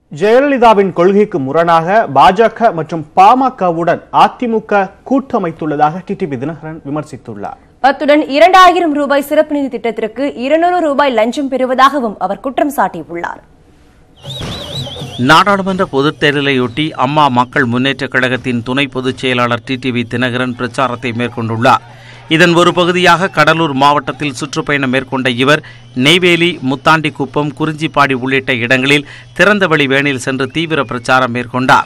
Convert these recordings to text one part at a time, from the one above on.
ஜெயலலிதாவின் கொள்கைக்கு முரணாக பாஜக மற்றும் பாமகவுடன் அதிமுக கூட்டமைத்துள்ளதாக டிடிவி தினகரன் விமர்சித்துள்ளார் அத்துடன் இரண்டாயிரம் ரூபாய் சிறப்பு நிதி திட்டத்திற்கு இருநூறு ரூபாய் லஞ்சம் பெறுவதாகவும் அவர் குற்றம் சாட்டியுள்ளார் நாடாளுமன்ற பொதுத் தேர்தலையொட்டி அம்மா மக்கள் முன்னேற்றக் கழகத்தின் துணை பொதுச் செயலாளர் டிடிவி தினகரன் பிரச்சாரத்தை மேற்கொண்டுள்ளார் இதன் ஒரு பகுதியாக கடலூர் மாவட்டத்தில் சுற்றுப்பயணம் மேற்கொண்ட இவர் நெய்வேலி முத்தாண்டிக்குப்பம் குறிஞ்சிப்பாடி உள்ளிட்ட இடங்களில் திறந்தவெளி வேனில் சென்று தீவிர பிரச்சாரம் மேற்கொண்டார்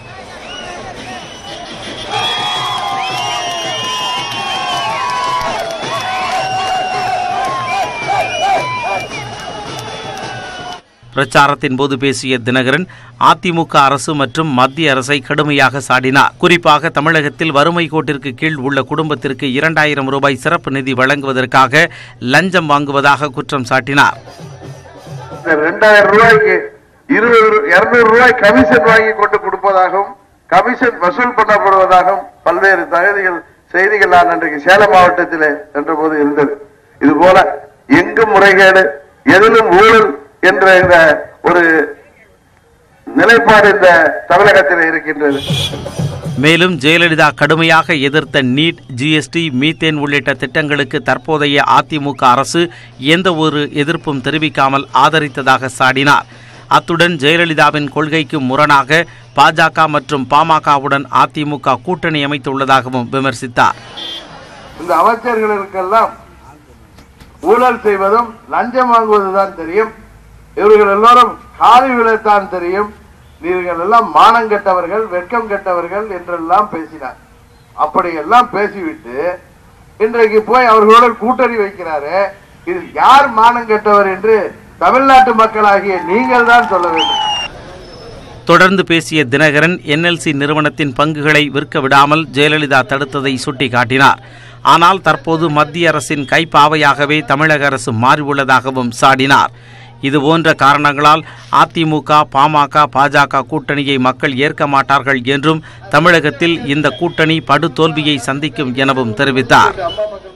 பிரச்சாரத்தின் போது பேசிய தினகரன் அதிமுக அரசு மற்றும் மத்திய அரசை கடுமையாக சாடினார் குறிப்பாக தமிழகத்தில் வறுமை கோட்டிற்கு கீழ் உள்ள குடும்பத்திற்கு இரண்டாயிரம் ரூபாய் சிறப்பு நிதி வழங்குவதற்காக லஞ்சம் வாங்குவதாக குற்றம் சாட்டினார் இந்த ரெண்டாயிரம் ரூபாய்க்கு இருபது இருநூறு ரூபாய் கமிஷன் வாங்கி கொண்டு கொடுப்பதாகவும் கமிஷன் வசூல் பண்ணப்படுவதாகவும் பல்வேறு தகுதிகள் செய்திகள் நான் அன்றைக்கு சேலம் மாவட்டத்திலே சென்ற போது இருந்தது இது போல எங்கும் முறைகேடு எதிலும் ஊழல் என்ற இந்த ஒரு நிலைப்பாடு இந்த தமிழகத்தில் இருக்கின்றது மேலும் ஜெயலலிதா கடுமையாக எதிர்த்த நீட் ஜிஎஸ்டி மீத்தேன் உள்ளிட்ட திட்டங்களுக்கு தற்போதைய அதிமுக அரசு எந்த ஒரு எதிர்ப்பும் தெரிவிக்காமல் ஆதரித்ததாக சாடினார் அத்துடன் ஜெயலலிதாவின் கொள்கைக்கு முரணாக பாஜக மற்றும் பாமகவுடன் அதிமுக கூட்டணி அமைத்துள்ளதாகவும் விமர்சித்தார் இந்த அமைச்சர்களுக்கெல்லாம் ஊழல் செய்வதும் லஞ்சம் வாங்குவதுதான் தெரியும் இவர்கள் எல்லோரும் காலி விழத்தான் தெரியும் நீங்கள் எல்லாம் மானம் கெட்டவர்கள் வெட்கம் கெட்டவர்கள் என்றெல்லாம் பேசினார் அப்படியெல்லாம் பேசிவிட்டு இன்றைக்கு போய் அவர்களோட கூட்டணி வைக்கிறாரு இது யார் மானம் கெட்டவர் என்று தமிழ்நாட்டு மக்களாகிய நீங்கள் தான் சொல்ல வேண்டும் தொடர்ந்து பேசிய தினகரன் என்எல்சி நிறுவனத்தின் பங்குகளை விற்க விடாமல் ஜெயலலிதா தடுத்ததை சுட்டிக்காட்டினார் ஆனால் தற்போது மத்திய அரசின் கைப்பாவையாகவே தமிழக அரசு மாறியுள்ளதாகவும் சாடினார் இதுபோன்ற காரணங்களால் அதிமுக பாமக பாஜக கூட்டணியை மக்கள் ஏற்க மாட்டார்கள் என்றும் தமிழகத்தில் இந்த கூட்டணி படுதோல்வியை சந்திக்கும் எனவும் தெரிவித்தார்